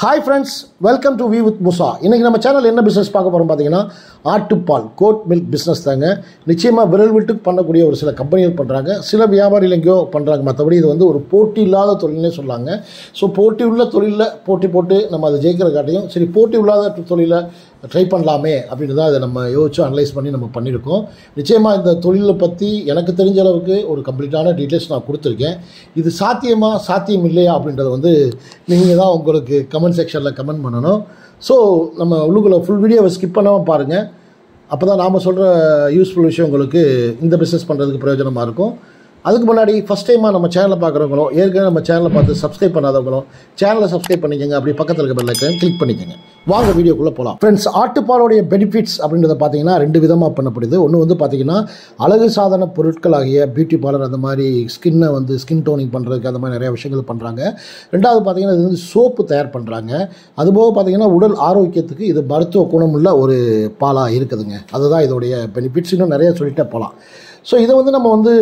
hi friends welcome to we with Musa இன்றைக்கி நம்ம channel என்ன பிஸ்னஸ் பார்க்க போகிறோம் பார்த்தீங்கன்னா ஆட்டுப்பால் கோட் மில்க் பிஸ்னஸ் தாங்க நிச்சயமாக விரல் விட்டு பண்ணக்கூடிய ஒரு சில கம்பெனிகள் பண்ணுறாங்க சில வியாபாரிகள் எங்கேயோ பண்ணுறாங்க மற்றபடி இது வந்து ஒரு போட்டி இல்லாத தொழில்னே சொல்லாங்க ஸோ போட்டி உள்ள தொழிலில் போட்டி போட்டு நம்ம அதை ஜெயிக்கிற காட்டியும் சரி போட்டி இல்லாத தொழிலை ட்ரை பண்ணலாமே அப்படின்னு தான் இதை நம்ம யோசிச்சு அனலைஸ் பண்ணி நம்ம பண்ணியிருக்கோம் நிச்சயமாக இந்த தொழிலை பற்றி எனக்கு தெரிஞ்ச அளவுக்கு ஒரு கம்ப்ளீட்டான டீட்டெயில்ஸ் நான் கொடுத்துருக்கேன் இது சாத்தியமா சாத்தியம் இல்லையா அப்படின்றத வந்து நீங்கள் தான் உங்களுக்கு கமெண்ட் செக்ஷனில் கமெண்ட் பண்ணணும் ஸோ நம்ம உள்ளுக்குள்ள ஃபுல் வீடியோவை ஸ்கிப் பண்ணாமல் பாருங்கள் அப்போ தான் நாம் சொல்கிற யூஸ்ஃபுல் விஷயம் உங்களுக்கு இந்த பிஸ்னஸ் பண்ணுறதுக்கு பிரயோஜனமாக இருக்கும் அதுக்கு முன்னாடி ஃபஸ்ட் டைமாக நம்ம சேனலை பார்க்குறவங்களும் ஏற்கனவே நம்ம சேனலை பார்த்து சப்ஸ்கிரைப் பண்ணாதவங்களும் சேனலை சப்ஸ்கிரைப் பண்ணிக்கோங்க அப்படி பக்கத்தில் இருக்க பெல்லைக்கன் கிளிக் பண்ணிக்கோங்க வாங்க வீடியோக்குள்ளே போகலாம் ஃப்ரெண்ட்ஸ் ஆட்டுப்பாலுடைய பெனிஃபிட்ஸ் அப்படின்றத பார்த்தீங்கன்னா ரெண்டு விதமாக பண்ணப்படுது ஒன்று வந்து பார்த்தீங்கன்னா அழகு சாதன பொருட்களாகிய பியூட்டி பார்லர் அந்த மாதிரி ஸ்கின்னை வந்து ஸ்கின் டோனிங் பண்ணுறதுக்கு அந்த மாதிரி நிறைய விஷயங்கள் பண்ணுறாங்க ரெண்டாவது பார்த்தீங்கன்னா இது வந்து சோப்பு தயார் பண்ணுறாங்க அதுபோக பார்த்தீங்கன்னா உடல் ஆரோக்கியத்துக்கு இது மருத்துவ குணமுள்ள ஒரு பாலாக இருக்குதுங்க அதுதான் இதோடைய பெனிஃபிட்ஸ் இன்னும் நிறைய சொல்லிட்டே போகலாம் ஸோ இதை வந்து நம்ம வந்து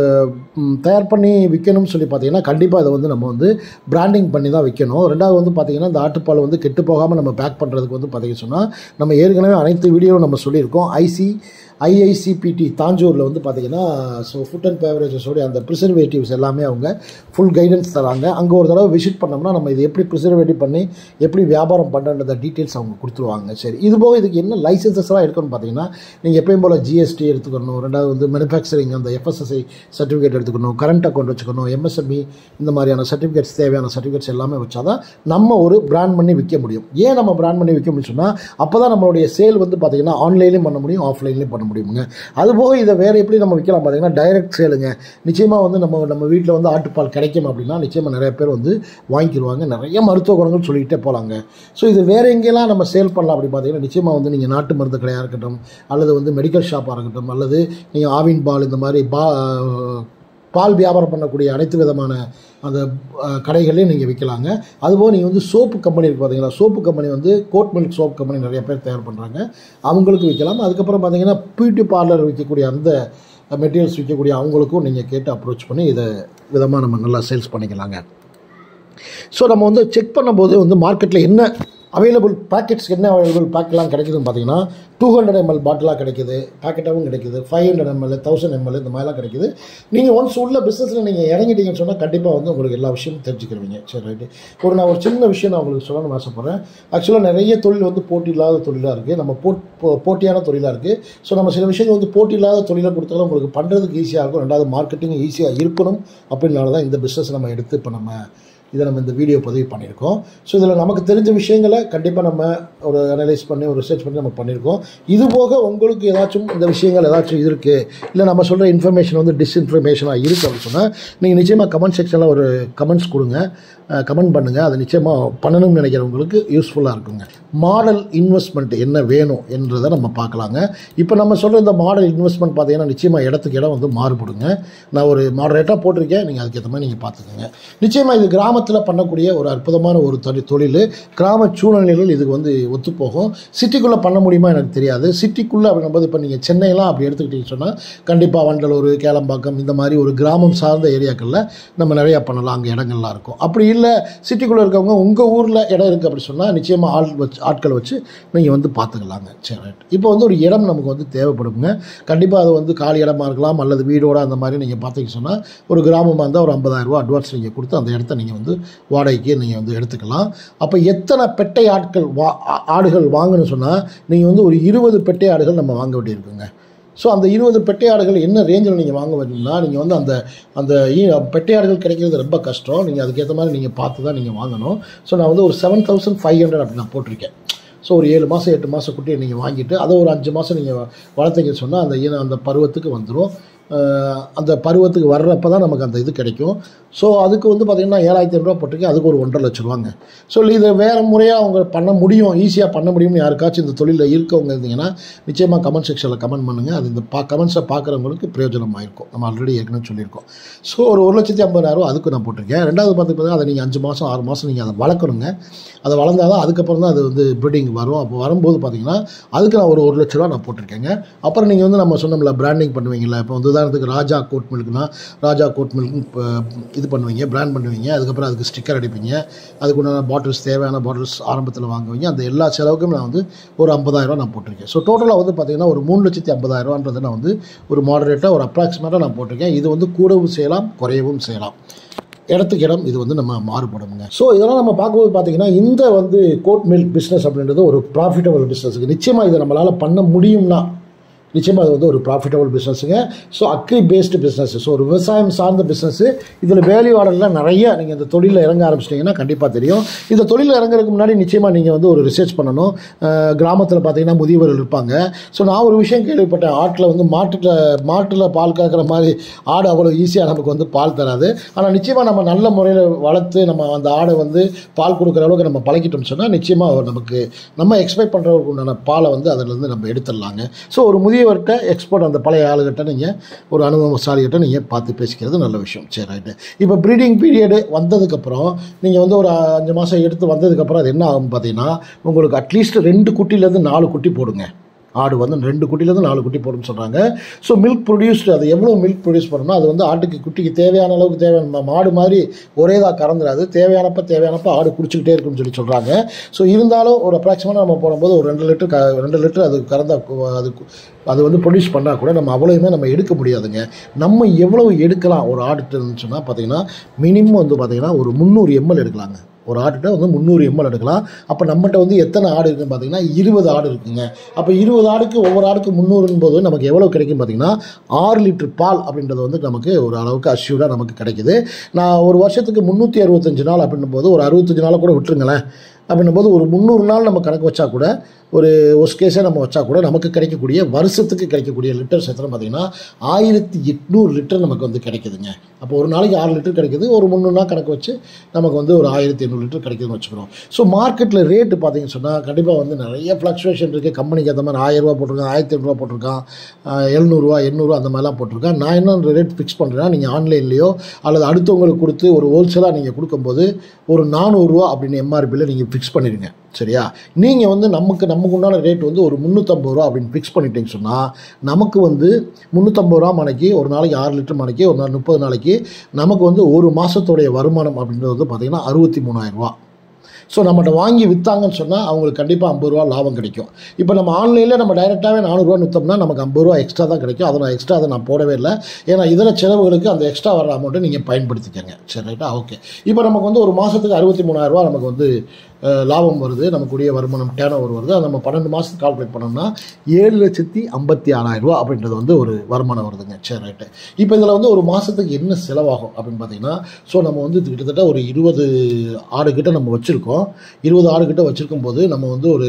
ம், தயார் பண்ணி விற்கணும்னு சொல்லி பார்த்தீங்கன்னா கண்டிப்பாக இதை வந்து நம்ம வந்து பிராண்டிங் பண்ணி தான் விற்கணும் ரெண்டாவது வந்து பார்த்தீங்கன்னா இந்த ஆட்டுப்பால் வந்து கெட்டு போகாமல் நம்ம பேக் பண்ணுறதுக்கு வந்து பார்த்தீங்கன்னு சொன்னால் நம்ம ஏற்கனவே அனைத்து வீடியோவும் நம்ம சொல்லியிருக்கோம் ஐசி ஐஐசிபிடி தாஞ்சூரில் வந்து பார்த்தீங்கன்னா ஸோ ஃபுட் அண்ட் பேவரேஜஸோடைய அந்த ப்ரிசர்வேட்டிவ்ஸ் எல்லாமே அவங்க ஃபுல் கைடன்ஸ் தராங்க அங்கே ஒரு தடவை விசிட் பண்ணோம்னா நம்ம இது எப்படி ப்ரிசர்வேட்டிவ் பண்ணி எப்படி வியாபாரம் பண்ணுறத டீட்டெயில்ஸ் அவங்க கொடுத்துருவாங்க சரி இது போக இதுக்கு என்ன லைசன்சஸ்லாம் எடுக்கணும்னு பார்த்தீங்கன்னா நீங்கள் எப்பயும் போல் ஜிஎஸ்டி எடுத்துக்கணும் ரெண்டாவது வந்து மேனுஃபேக்சரிங் அந்த எஃப்எஸ்எஸ்ஐ சர்டிஃபிகேட் எடுத்துக்கணும் கரண்ட் அக்கௌண்ட் வச்சுக்கணும் எம்எஸ்எம்இ இந்த மாதிரியான சர்டிஃபிகேட்ஸ் தேவையான சர்டிஃபிகேட்ஸ் எல்லாமே வச்சா தான் நம்ம ஒரு பிராண்ட் பண்ணி விற்க முடியும் ஏன் நம்ம பிராண்ட் பண்ணி விற்க முடியும் சொன்னால் அப்போ தான் நம்மளுடைய சேல் வந்து பார்த்தீங்கன்னா ஆன்லைன்லேயும் பண்ண முடியும் ஆஃப்லைன்லேயும் பண்ண முடியுங்க அதுபோக இதை வேறு எப்படி நம்ம விற்கலாம் பார்த்தீங்கன்னா டைரக்ட் சேலுங்க நிச்சயமாக வந்து நம்ம நம்ம வீட்டில் வந்து ஆட்டுப்பால் கிடைக்கும் அப்படின்னா நிச்சயமாக நிறைய பேர் வந்து வாங்கிக்கிடுவாங்க நிறைய மருத்துவ குணங்கள் சொல்லிக்கிட்டே போகலாங்க ஸோ இது வேறு எங்கெல்லாம் நம்ம சேல் பண்ணலாம் அப்படி பார்த்தீங்கன்னா நிச்சயமாக வந்து நீங்கள் நாட்டு மருந்து கடையாக இருக்கட்டும் அல்லது வந்து மெடிக்கல் ஷாப்பாக இருக்கட்டும் அல்லது நீங்கள் ஆவின் பால் இந்த மாதிரி பா பால் வியாபாரம் பண்ணக்கூடிய அனைத்து விதமான அந்த அஹ், கடைகளையும் நீங்கள் விற்கலாங்க அதுபோக நீங்கள் வந்து சோப்பு கம்பெனி இருக்குது பார்த்தீங்களா சோப்பு கம்பெனி வந்து கோட் மில்க் சோப் கம்பெனி நிறைய பேர் தயார் பண்ணுறாங்க அவங்களுக்கு விற்கலாம் அதுக்கப்புறம் பார்த்தீங்கன்னா பியூட்டி பார்லர் விற்கக்கூடிய அந்த மெட்டீரியல்ஸ் விற்கக்கூடிய அவங்களுக்கும் நீங்கள் கேட்டு அப்ரோச் பண்ணி இதை விதமாக நம்ம நல்லா சேல்ஸ் பண்ணிக்கலாங்க ஸோ நம்ம வந்து செக் பண்ணும்போது வந்து மார்க்கெட்டில் என்ன அவைலபிள் பேக்கெட்ஸ் என்ன அவைலபிள் பேக்கெட்லாம் கிடைக்குதுன்னு பார்த்தீங்கன்னா டூ ஹண்ட்ரட் எம்எல் பாட்டிலாக கிடைக்குது பேக்கெட்டாகவும் கிடைக்குது five hundred ML thousand ML இந்த மாதிரிலாம் கிடைக்குது நீங்கள் ஒன்ஸ் உள்ள பிஸ்னஸில் நீங்கள் இறங்கிட்டீங்கன்னு சொன்னால் கண்டிப்பாக வந்து உங்களுக்கு எல்லா விஷயமும் தெரிஞ்சுக்கிருவீங்க சரி ரைட்டு ஒரு நான் ஒரு சின்ன விஷயம் நான் உங்களுக்கு சொல்லணும்னு ஆசைப்பட்றேன் ஆக்சுவலாக நிறைய தொழில் வந்து போட்டி இல்லாத தொழிலாக இருக்குது நம்ம போட் போ- போட்டியான தொழிலாக இருக்குது ஸோ நம்ம சில விஷயங்கள் வந்து போட்டி இல்லாத தொழிலை கொடுத்தாலும் உங்களுக்கு பண்ணுறதுக்கு ஈஸியாக இருக்கும் ரெண்டாவது மார்க்கெட்டிங் ஈஸியாக இருக்கணும் அப்படின்னால தான் இந்த பிஸ்னஸ் நம்ம எடுத்து இப்போ நம்ம இதை நம்ம இந்த வீடியோ பதிவு பண்ணியிருக்கோம் ஸோ இதில் நமக்கு தெரிஞ்ச விஷயங்களை கண்டிப்பாக நம்ம ஒரு அனலைஸ் பண்ணி ஒரு ரிசர்ச் பண்ணி நம்ம பண்ணியிருக்கோம் இது போக உங்களுக்கு ஏதாச்சும் இந்த விஷயங்கள் ஏதாச்சும் இருக்குது இல்லை நம்ம சொல்கிற இன்ஃபர்மேஷன் வந்து டிஸ்இன்ஃபர்மேஷனாக இருக்குது அப்படின்னு சொன்னால் நீங்கள் நிச்சயமாக கமெண்ட் செக்ஷனில் ஒரு கமெண்ட்ஸ் கொடுங்க கமெண்ட் பண்ணுங்கள் அதை நிச்சயமாக பண்ணணும்னு நினைக்கிறவங்களுக்கு யூஸ்ஃபுல்லாக இருக்குங்க மாடல் இன்வெஸ்ட்மெண்ட் என்ன வேணும் என்றதை நம்ம பார்க்கலாங்க இப்போ நம்ம சொல்கிற இந்த மாடல் இன்வெஸ்ட்மெண்ட் பார்த்தீங்கன்னா நிச்சயமாக இடத்துக்கு இடம் வந்து மாறுபடுங்க நான் ஒரு மாடரேட்டாக போட்டிருக்கேன் நீங்கள் அதுக்கேற்ற மாதிரி நீங்கள் பார்த்துக்கோங்க நிச்சயமாக இது கிராமத்தில் பண்ணக்கூடிய ஒரு அற்புதமான ஒரு தொழில் தொழில் கிராம சூழ்நிலைகள் இதுக்கு வந்து ஒத்துப்போகும் சிட்டிக்குள்ளே பண்ண முடியுமா எனக்கு தெரியாது சிட்டிக்குள்ளே அப்படிங்கும்போது இப்போ நீங்கள் சென்னையெல்லாம் அப்படி எடுத்துக்கிட்டீங்கன்னு சொன்னால் கண்டிப்பாக வண்டலூர் கேளம்பாக்கம் இந்த மாதிரி ஒரு கிராமம் சார்ந்த ஏரியாக்களில் நம்ம நிறையா பண்ணலாம் அங்கே இடங்கள்லாம் இருக்கும் அப்படி இல்லை சிட்டிக்குள்ளே இருக்கவங்க உங்கள் ஊரில் இடம் இருக்குது அப்படி சொன்னால் நிச்சயமாக ஆள் வச்சு ஆட்களை வச்சு நீங்கள் வந்து பார்த்துக்கலாங்க சரி ரைட் இப்போ வந்து ஒரு இடம் நமக்கு வந்து தேவைப்படுங்க கண்டிப்பாக அது வந்து காலி இடமா இருக்கலாம் அல்லது வீடோட அந்த மாதிரி நீங்கள் பார்த்தீங்கன்னு சொன்னால் ஒரு கிராமமாக இருந்தால் ஒரு 50000 ரூபாய் அட்வான்ஸ் நீங்கள் கொடுத்து அந்த இடத்த நீங்கள் வந்து வாடகைக்கு நீங்கள் வந்து எடுத்துக்கலாம் அப்போ எத்தனை பெட்டை ஆட்கள் வா ஆ- ஆடுகள் வாங்கணும்னு சொன்னால் நீங்கள் வந்து ஒரு இருபது பெட்டை ஆடுகள் நம்ம வாங்க வேண்டியிருக்குங்க ஸோ அந்த இருபது பெட்டையாடுகள் என்ன ரேஞ்சில் நீங்கள் வாங்க வேணும்னா நீங்கள் வந்து அந்த அந்த ஈ- பெட்டையாடுகள் கிடைக்கிறது ரொம்ப கஷ்டம் நீங்கள் அதுக்கேற்ற மாதிரி நீங்கள் பார்த்து தான் நீங்கள் வாங்கணும் ஸோ நான் வந்து ஒரு செவன் தௌசண்ட் ஃபைவ் ஹண்ட்ரட் அப்படி நான் போட்டிருக்கேன் ஸோ ஒரு ஏழு மாதம் எட்டு மாதம் குட்டியை நீங்கள் வாங்கிட்டு அதை ஒரு அஞ்சு மாதம் நீங்கள் வளர்த்தீங்கன்னு சொன்னால் அந்த ஈன அந்த பருவத்துக்கு வந்துடும் அந்த பருவத்துக்கு வர்றப்ப தான் நமக்கு அந்த இது கிடைக்கும் ஸோ அதுக்கு வந்து பார்த்திங்கன்னா ஏழாயிரத்தி ஐநூறுரூவா போட்டிருக்கேன் அதுக்கு ஒரு ஒன்றரை லட்ச ரூபாங்க ஸோ இதை வேறு முறையாக அவங்க பண்ண முடியும் ஈஸியாக பண்ண முடியும்னு யாருக்காச்சும் இந்த தொழிலில் இருக்கவங்க இருந்தீங்கன்னா நிச்சயமாக கமெண்ட் செக்ஷனில் கமெண்ட் பண்ணுங்கள் அது இந்த பா கமெண்ட்ஸை பார்க்குறவங்களுக்கு பிரயோஜனமாக இருக்கும் நம்ம ஆல்ரெடி ஏற்கனவே சொல்லியிருக்கோம் ஸோ ஒரு ஒரு லட்சத்தி ஐம்பதாயிரம் அதுக்கு நான் போட்டிருக்கேன் ரெண்டாவது பார்த்து பார்த்தீங்கன்னா அதை நீங்கள் அஞ்சு மாதம் ஆறு மாதம் நீங்கள் அதை வளர்க்கணுங்க அதை வளர்ந்தால் தான் அதுக்கப்புறம் தான் அது வந்து ப்ரீடிங் வரும் அப்போ வரும்போது பார்த்தீங்கன்னா அதுக்கு நான் ஒரு ஒரு லட்ச ரூபா நான் போட்டிருக்கேங்க அப்புறம் நீங்கள் வந்து நம்ம சொன்னோம்ல பிராண்டிங் பண்ணுவீங்கல்ல இப்போ வந்து உதாரணத்துக்கு ராஜா கோட் மில்க்னா ராஜா கோட் மில்க் இது பண்ணுவீங்க பிராண்ட் பண்ணுவீங்க அதுக்கப்புறம் அதுக்கு ஸ்டிக்கர் அடிப்பீங்க அதுக்குண்டான பாட்டில்ஸ் தேவையான பாட்டில்ஸ் ஆரம்பத்தில் வாங்குவீங்க அந்த எல்லா செலவுக்கும் நான் வந்து ஒரு ஐம்பதாயிரரூவா நான் போட்டிருக்கேன் ஸோ டோட்டலாக வந்து பார்த்தீங்கன்னா ஒரு மூணு லட்சத்தி ஐம்பதாயிரரூவான்றதை நான் வந்து ஒரு மாடரேட்டாக ஒரு அப்ராக்சிமேட்டாக நான் போட்டிருக்கேன் இது வந்து கூடவும் செய்யலாம் குறையவும் செய்யலாம் இடத்துக்கு இடம் இது வந்து நம்ம மாறுபடுங்க ஸோ இதெல்லாம் நம்ம பார்க்கும்போது பார்த்தீங்கன்னா இந்த வந்து கோட் மில்க் பிஸ்னஸ் அப்படின்றது ஒரு ப்ராஃபிட்டபிள் பிஸ்னஸுக்கு நிச்சயமாக இதை நம்மளால் பண்ண முடியும்னா நிச்சயமாக அது வந்து ஒரு ப்ராஃபிட்டபிள் பிஸ்னஸுங்க so agri based business so ஒரு விவசாயம் சார்ந்த பிஸ்னஸ் இதில் வேல்யூ ஆர்டர்லாம் நிறைய நீங்கள் இந்த தொழிலில் இறங்க ஆரம்பிச்சிட்டிங்கன்னா கண்டிப்பாக தெரியும் இந்த தொழிலில் இறங்குறதுக்கு முன்னாடி நிச்சயமாக நீங்கள் வந்து ஒரு ரிசர்ச் பண்ணணும் அஹ் கிராமத்தில் பார்த்தீங்கன்னா முதியவர்கள் இருப்பாங்க ஸோ நான் ஒரு விஷயம் கேள்விப்பட்டேன் ஆட்டில் வந்து மாட்டில் மாட்டில் பால் கறக்கிற மாதிரி ஆடு அவ்வளோ ஈஸியாக நமக்கு வந்து பால் தராது ஆனால் நிச்சயமாக நம்ம நல்ல முறையில் வளர்த்து நம்ம அந்த ஆடை வந்து பால் கொடுக்குற அளவுக்கு நம்ம பழகிட்டோம்னு சொன்னால் நிச்சயமாக நமக்கு நம்ம எக்ஸ்பெக்ட் பண்ணுறவருக்கு உண்டான பாலை வந்து அதிலிருந்து நம்ம எடுத்துடலாங்க ஸோ ஒரு முதியவர்கிட்ட எக்ஸ்போர்ட் அந்த பழைய ஆளுகிட்ட நீங்கள் ஒரு அனுபவசாலிகிட்ட நீங்கள் பார்த்து பேசிக்கிறது நல்ல விஷயம் சரி ரைட்டு இப்போ ப்ரீடிங் பீரியடு வந்ததுக்கப்புறம் நீங்கள் வந்து ஒரு அஞ்சு மாதம் எடுத்து வந்ததுக்கப்புறம் அது என்ன ஆகும் பார்த்தீங்கன்னா உங்களுக்கு அட்லீஸ்ட் ரெண்டு குட்டிலேருந்து நாலு குட்டி போடுங்க ஆடு வந்து ரெண்டு குட்டிலேருந்து நாலு குட்டி போடுன்னு சொல்கிறாங்க ஸோ மில்க் ப்ரொடியூஸ்டு அது எவ்வளோ மில்க் ப்ரொடியூஸ் பண்ணணும் அது வந்து ஆட்டுக்கு குட்டிக்கு தேவையான அளவுக்கு தேவையான ம- மாடு மாதிரி ஒரேதாக கறந்துடாது தேவையானப்ப தேவையானப்ப ஆடு குடிச்சிக்கிட்டே இருக்குன்னு சொல்லி சொல்கிறாங்க ஸோ இருந்தாலும் ஒரு அப்ராக்சிமேட்டாக நம்ம போடும்போது ஒரு ரெண்டு லிட்டர் க ரெண்டு லிட்டர் அது கறந்தா கு- அது கு- அது வந்து ப்ரொடியூஸ் பண்ணால் கூட நம்ம அவ்வளோயுமே நம்ம எடுக்க முடியாதுங்க நம்ம எவ்வளவு எடுக்கலாம் ஒரு ஆடுட்டுன்னு சொன்னால் பார்த்தீங்கன்னா மினிமம் வந்து பார்த்தீங்கன்னா ஒரு முந்நூறு எம்எல் எடுக்கலாங்க ஒரு ஆடுகிட்ட வந்து முந்நூறு எம்எல் எடுக்கலாம் அப்போ நம்மகிட்ட வந்து எத்தனை ஆடு இருக்குன்னு பார்த்தீங்கன்னா இருபது ஆடு இருக்குங்க அப்போ இருபது ஆடுக்கு ஒவ்வொரு ஆடுக்கு முந்நூறுன்னு போது நமக்கு எவ்வளோ கிடைக்கும் பார்த்தீங்கன்னா ஆறு லிட்டர் பால் அப்படின்றது வந்து நமக்கு ஒரு அளவுக்கு அஷ்யூர்டாக நமக்கு கிடைக்குது நான் ஒரு வருஷத்துக்கு முந்நூற்றி அறுபத்தஞ்சு நாள் அப்படின்னும் போது ஒரு அறுபத்தஞ்சு நாளை கூட விட்டுருங்களேன் அப்படின்னும் போது ஒரு முந்நூறு நாள் நம்ம கணக்கு வச்சா கூட ஒரு ஒஸ் கேஸே நம்ம வச்சா கூட நமக்கு கிடைக்கக்கூடிய வருஷத்துக்கு கிடைக்கக்கூடிய லிட்டர்ஸ் எத்தனை பார்த்தீங்கன்னா ஆயிரத்தி எட்நூறு லிட்டர் நமக்கு வந்து கிடைக்குதுங்க அப்போ ஒரு நாளைக்கு ஆறு லிட்டர் கிடைக்குது ஒரு முந்நூறு நாள் கணக்கு வச்சு நமக்கு வந்து ஒரு ஆயிரத்தி எண்ணூறு லிட்டர் கிடைக்குதுன்னு வச்சுக்கிறோம் ஸோ மார்க்கெட்டில் ரேட்டு பார்த்தீங்கன்னு சொன்னால் கண்டிப்பாக வந்து நிறைய ஃப்ளக்சுவேஷன் இருக்குது கம்பெனிக்கு அந்த மாதிரி ஆயிரரூவா போட்டிருக்கான் ஆயிரத்தி எட்நூறுவா போட்டிருக்கான் ஆஹ் எழுநூறுவா எண்ணூறுவா அந்த மாதிரிலாம் போட்டிருக்கான் நான் என்ன ரேட் ஃபிக்ஸ் பண்ணுறேன்னா நீங்கள் ஆன்லைன்லேயோ அல்லது அடுத்தவங்களுக்கு கொடுத்து ஒரு ஹோல்சேலாக நீங்கள் கொடுக்கும்போது ஒரு நானூறுரூவா அப்படின்னு எம்ஆர்பியில் நீங்கள் ஃபிக்ஸ் பண்ணிடுங்க சரியா நீங்கள் வந்து நமக்கு நமக்கு உண்டான ரேட் வந்து ஒரு முந்நூற்றம்பது ரூபா அப்படின்னு ஃபிக்ஸ் பண்ணிட்டீங்கன்னு சொன்னால் நமக்கு வந்து முந்நூற்றம்பது ரூபா மணிக்கு ஒரு நாளைக்கு ஆறு லிட்டர் மணிக்கு ஒரு நாள் முப்பது நாளைக்கு நமக்கு வந்து ஒரு மாதத்துடைய வருமானம் அப்படின்றது வந்து பார்த்திங்கன்னா அறுபத்தி மூணாயிரரூவா ஸோ நம்மகிட்ட வாங்கி விற்றாங்கன்னு சொன்னால் அவங்களுக்கு கண்டிப்பாக ஐம்பது ரூபா லாபம் கிடைக்கும் இப்போ நம்ம ஆன்லைனில் நம்ம டைரெக்டாகவே நானூறுரூவா விற்றோம்னா நமக்கு ஐம்பது ரூபா எக்ஸ்ட்ரா தான் கிடைக்கும் அதை நான் எக்ஸ்ட்ரா அதை நான் போடவே இல்லை ஏன்னா இதர செலவுகளுக்கு அந்த எக்ஸ்ட்ரா வர அமௌண்ட்டை நீங்கள் பயன்படுத்திக்கங்க சரி ரைட்டா ஓகே இப்போ நமக்கு வந்து ஒரு மாதத்துக்கு அறுபத்தி மூணாயிரரூவா நமக்கு வந்து அஹ், லாபம் வருது நமக்குரிய வருமானம் டேன் ஓவர் வருது அதை நம்ம பன்னெண்டு மாதத்துக்கு கால்குலேட் பண்ணோம்னா ஏழு லட்சத்தி ஐம்பத்தி ஆறாயிரம் ரூபா அப்படின்றது வந்து ஒரு வருமானம் வருதுங்க சரி ரைட்டு இப்போ இதில் வந்து ஒரு மாதத்துக்கு என்ன செலவாகும் அப்படின்னு பார்த்தீங்கன்னா ஸோ நம்ம வந்து கிட்டத்தட்ட ஒரு இருபது ஆடு கிட்ட நம்ம வச்சுருக்கோம் இருபது ஆடு கிட்ட வச்சுருக்கும் போது நம்ம வந்து ஒரு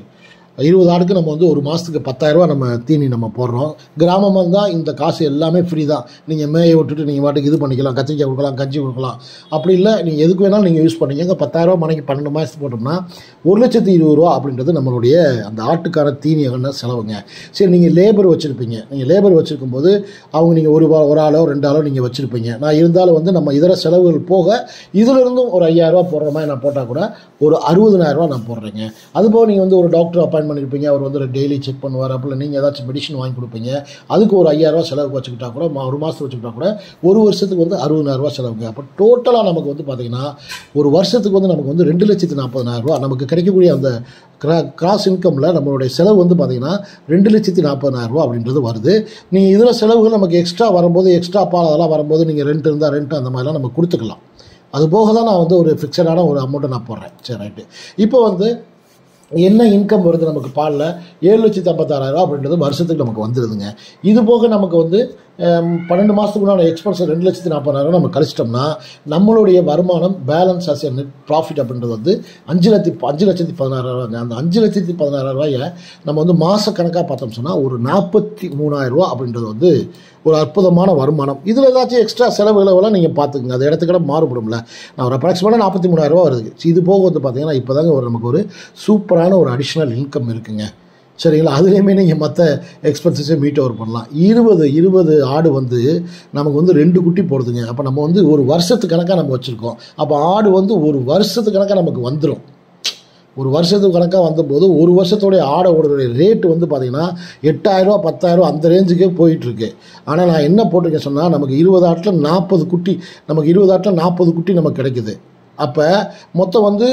இருபது ஆடுக்கு நம்ம வந்து ஒரு மாதத்துக்கு பத்தாயிரரூவா நம்ம தீனி நம்ம போடுறோம் கிராமமாக இருந்தால் இந்த காசு எல்லாமே ஃப்ரீ தான் நீங்கள் மேய விட்டுட்டு நீங்கள் பாட்டுக்கு இது பண்ணிக்கலாம் கத்திரிக்காய் கொடுக்கலாம் கஞ்சி கொடுக்கலாம் அப்படி இல்லை நீங்கள் எதுக்கு வேணாலும் நீங்கள் யூஸ் பண்ணீங்க இந்த பத்தாயிரரூவா மணிக்கு பன்னெண்டு மாதத்துக்கு போட்டோம்னா ஒரு லட்சத்தி இருபது ரூபா அப்படின்றது நம்மளுடைய அந்த ஆட்டுக்கான தீனியான செலவுங்க சரி நீங்கள் லேபர் வச்சுருப்பீங்க நீங்கள் லேபர் வச்சுருக்கும் போது அவங்க நீங்கள் ஒரு வா- ஒரு ஆளோ ரெண்டு ஆளோ நீங்கள் வச்சுருப்பீங்க நான் இருந்தாலும் வந்து நம்ம இதர செலவுகள் போக இதிலிருந்தும் ஒரு ஐயாயிரரூவா போடுற மாதிரி நான் போட்டால் கூட ஒரு அறுபதனாயிரரூவா நான் போடுறேங்க அதுபோக நீங்கள் வந்து ஒரு டாக்டர் அப்பாயின்ட் பண்ணியிருப்பீங்க அவர் வந்து டெய்லி செக் பண்ணுவார் அப்புறம் நீங்கள் ஏதாச்சும் மெடிசன் வாங்கி கொடுப்பீங்க அதுக்கு ஒரு ஐயாயிரரூவா செலவுக்கு வச்சுக்கிட்டா கூட மா- ஒரு மாதத்துக்கு வச்சுக்கிட்டா கூட ஒரு வருஷத்துக்கு வந்து அறுபதாயிரரூவா செலவுங்க அப்போ டோட்டலாக நமக்கு வந்து பார்த்தீங்கன்னா ஒரு வருஷத்துக்கு வந்து நமக்கு வந்து ரெண்டு லட்சத்து நாற்பதனாயிரரூவா நமக்கு கிடைக்கக்கூடிய அந்த கிரா கிராஸ் இன்கமில் நம்மளுடைய செலவு வந்து பார்த்தீங்கன்னா ரெண்டு லட்சத்தி நாற்பதனாயிரரூவா அப்படின்றது வருது நீங்கள் இதில் செலவுகள் நமக்கு எக்ஸ்ட்ரா வரும்போது எக்ஸ்ட்ரா பால் அதெல்லாம் வரும்போது நீங்கள் ரெண்ட் இருந்தால் ரெண்ட் அந்த மாதிரிலாம் நம்ம கொடுத்துக்கலாம் அது போக தான் நான் வந்து ஒரு ஃபிக்ஸடான ஒரு அமௌண்ட்டை நான் போடுறேன் சரி ரைட்டு இப்போ வந்து என்ன இன்கம் வருது நமக்கு பாலில் ஏழு லட்சத்தி ஐம்பத்தாறாயிரம் அப்படின்றது வருஷத்துக்கு நமக்கு வந்துடுதுங்க இது போக நமக்கு வந்து ஹம், பன்னெண்டு மாதத்துக்குள்ளான எக்ஸ்பென்ஸ் ரெண்டு லட்சத்தி நாற்பதாயிரம் நம்ம கழிச்சிட்டோம்னா நம்மளுடைய வருமானம் பேலன்ஸ் அஸ் நெட் ப்ராஃபிட் அப்படின்றது வந்து அஞ்சு லட்சத்தி அஞ்சு லட்சத்தி பதினாறாயிரம் அந்த அஞ்சு லட்சத்தி பதினாறாயிரம் ரூபாயை நம்ம வந்து மாத கணக்காக பார்த்தோம் சொன்னால் ஒரு நாற்பத்தி மூணாயிரம் ரூபா அப்படின்றது வந்து ஒரு அற்புதமான வருமானம் இதில் ஏதாச்சும் எக்ஸ்ட்ரா செலவுகளை எல்லாம் நீங்கள் பார்த்துக்குங்க அது இடத்துக்கிட மாறுபடும்ல நான் ஒரு அப்ராக்சிமேட்டாக நாற்பத்தி மூணாயிரம் ரூபா வருது இது போக வந்து பார்த்தீங்கன்னா இப்போ தாங்க ஒரு நமக்கு ஒரு சூப்பரான ஒரு அடிஷ்னல் இன்கம் இருக்குங்க சரிங்களா அதுலேயுமே நீங்கள் மற்ற எக்ஸ்பென்சஸை மீட் ஓவர் பண்ணலாம் இருபது இருபது ஆடு வந்து நமக்கு வந்து ரெண்டு குட்டி போடுதுங்க அப்போ நம்ம வந்து ஒரு வருஷத்து கணக்காக நம்ம வச்சுருக்கோம் அப்போ ஆடு வந்து ஒரு வருஷத்து கணக்காக நமக்கு வந்துடும் ஒரு வருஷத்துக்கு கணக்காக வந்தபோது ஒரு வருஷத்தோடைய ஆடோடைய ரேட்டு வந்து பார்த்திங்கன்னா எட்டாயிரரூவா பத்தாயிரரூவா அந்த ரேஞ்சுக்கே போயிட்டுருக்கு ஆனால் நான் என்ன போட்டிருக்கேன் சொன்னால் நமக்கு இருபது ஆட்டில் நாற்பது குட்டி நமக்கு இருபது ஆட்டில் நாற்பது குட்டி நமக்கு கிடைக்குது அப்போ மொத்தம் வந்து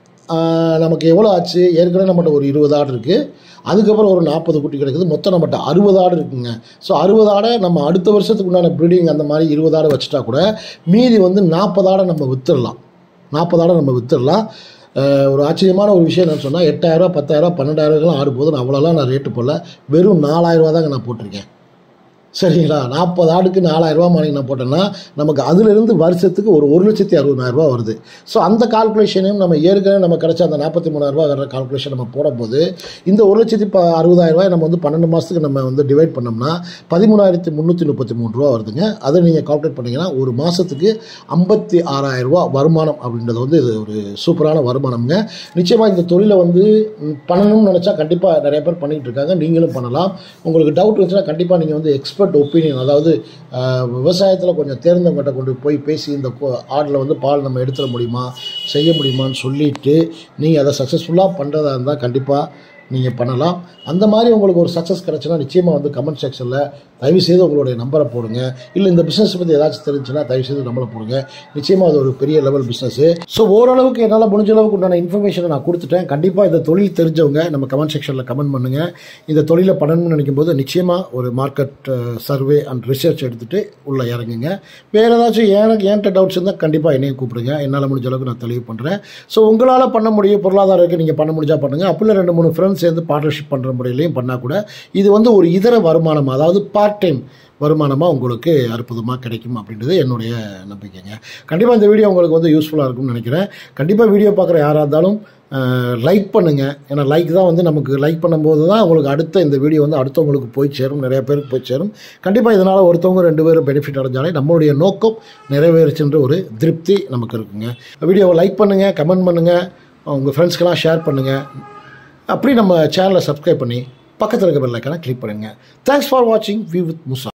ஆஹ், நமக்கு எவ்வளோ ஆச்சு ஏற்கனவே நம்மகிட்ட ஒரு இருபது ஆடு இருக்குது அதுக்கப்புறம் ஒரு நாற்பது குட்டி கிடைக்குது மொத்தம் நம்மகிட்ட அறுபது ஆடு இருக்குங்க ஸோ அறுபது ஆடை நம்ம அடுத்த வருஷத்துக்கு உண்டான ப்ரீடிங் அந்த மாதிரி இருபது ஆடை வச்சுட்டா கூட மீதி வந்து நாற்பது ஆடை நம்ம வித்துடலாம் நாற்பது ஆடை நம்ம வித்துடலாம் அஹ் ஒரு ஆச்சரியமான ஒரு விஷயம் என்னன்னு சொன்னால் எட்டாயிரரூவா பத்தாயிரரூவா பன்னெண்டாயிரரூவாலாம் ஆடு போது நான் அவ்வளோலாம் நான் ரேட்டு போடல வெறும் நாலாயிரரூவா தாங்க நான் போட்டிருக்கேன் சரிங்களா நாற்பது ஆடுக்கு நாலாயிரரூவா மாதிரி நான் போட்டேன்னா நமக்கு அதிலிருந்து வருஷத்துக்கு ஒரு ஒரு லட்சத்தி அறுபதாயிரரூபா வருது ஸோ அந்த கால்குலேஷனையும் நம்ம ஏற்கனவே நம்ம கிடைச்ச அந்த நாற்பத்தி மூணாயிரரூபா வர கால்குலேஷன் நம்ம போடும்போது இந்த ஒரு லட்சத்தி ப அறுபதாயிரரூபாய் நம்ம வந்து பன்னெண்டு மாதத்துக்கு நம்ம வந்து டிவைட் பண்ணோம்னா பதிமூணாயிரத்தி முந்நூற்றி முப்பத்தி மூணு ரூபா வருதுங்க அதை நீங்கள் கால்குலேட் பண்ணிங்கன்னா ஒரு மாதத்துக்கு ஐம்பத்தி ஆறாயிரரூபா வருமானம் அப்படின்றது வந்து இது ஒரு சூப்பரான வருமானம்ங்க நிச்சயமாக இந்த தொழிலை வந்து ம், பண்ணணும்னு நினச்சா கண்டிப்பாக நிறைய பேர் பண்ணிகிட்டு இருக்காங்க நீங்களும் பண்ணலாம் உங்களுக்கு டவுட் இருந்துச்சுன்னா கண்டிப்பாக நீங்கள் வந்து எக்ஸ்பர்ட் ஒப்பீனியன் அதாவது விவசாயத்தில் கொஞ்சம் தேர்ந்தவங்ககிட்ட கொண்டு போய் பேசி இந்த ஆடில் வந்து பால் நம்ம எடுத்துட முடியுமா செய்ய முடியுமான்னு சொல்லிட்டு நீங்கள் அதை சக்ஸஸ்ஃபுல்லாக பண்ணுறதா இருந்தால் கண்டிப்பாக நீங்கள் பண்ணலாம் அந்த மாதிரி உங்களுக்கு ஒரு சக்ஸஸ் கிடச்சுன்னா நிச்சயமாக வந்து கமெண்ட் செக்ஷனில் தயவு செய்து உங்களுடைய நம்பரை போடுங்க இல்லை இந்த பிஸ்னஸ் பற்றி ஏதாச்சும் தெரிஞ்சுன்னா தயவு செய்து நம்பரை போடுங்க நிச்சயமாக அது ஒரு பெரிய லெவல் பிஸ்னஸு ஸோ ஓரளவுக்கு என்னால் முடிஞ்ச அளவுக்கு உண்டான இன்ஃபர்மேஷனை நான் கொடுத்துட்டேன் கண்டிப்பாக இந்த தொழில் தெரிஞ்சவங்க நம்ம கமெண்ட் செக்ஷனில் கமெண்ட் பண்ணுங்கள் இந்த தொழிலை பண்ணணும்னு நினைக்கும் போது நிச்சயமாக ஒரு மார்க்கெட் சர்வே அண்ட் ரிசர்ச் எடுத்துகிட்டு உள்ளே இறங்குங்க வேறு ஏதாச்சும் எனக்கு ஏன்ட்ட டவுட்ஸ் இருந்தால் கண்டிப்பாக என்னையும் கூப்பிடுங்க என்னால் முடிஞ்ச அளவுக்கு நான் தெளிவு பண்ணுறேன் ஸோ உங்களால் பண்ண முடியும் பொருளாதாரத்துக்கு நீங்கள் பண்ண முடிஞ்சா பண்ணுங்கள் அப்படில ரெண்டு மூணு ஃப்ரெண்ட்ஸ் சேர்ந்து பார்ட்னர்ஷிப் பண்ணுற முறையிலையும் பண்ணால் கூட இது வந்து ஒரு இதர வருமானம் அதாவது பார்ட் டைம் வருமானமாக உங்களுக்கு அற்புதமாக கிடைக்கும் அப்படின்றது என்னுடைய நம்பிக்கைங்க கண்டிப்பாக இந்த வீடியோ உங்களுக்கு வந்து யூஸ்ஃபுல்லாக இருக்கும்னு நினைக்கிறேன் கண்டிப்பாக வீடியோ பார்க்குற யாராக இருந்தாலும் லைக் பண்ணுங்கள் ஏன்னா லைக் தான் வந்து நமக்கு லைக் பண்ணும்போது தான் உங்களுக்கு அடுத்த இந்த வீடியோ வந்து அடுத்தவங்களுக்கு போய் சேரும் நிறைய பேருக்கு போய் சேரும் கண்டிப்பாக இதனால் ஒருத்தவங்க ரெண்டு பேரும் பெனிஃபிட் அடைஞ்சாலே நம்மளுடைய நோக்கம் நிறைவேறுச்சுன்ற ஒரு திருப்தி நமக்கு இருக்குங்க வீடியோவை லைக் பண்ணுங்கள் கமெண்ட் பண்ணுங்கள் உங்கள் ஃப்ரெண்ட்ஸ்க்கெல்லாம் ஷேர் பண்ணுங்கள் அப்படி நம்ம சேனலை சப்ஸ்கிரைப் பண்ணி பக்கத்தில் இருக்க பெல் ஐக்கானை கிளிக் பண்ணுங்கள் தேங்க்ஸ் ஃபார் வாட்சிங் வி வித் முசா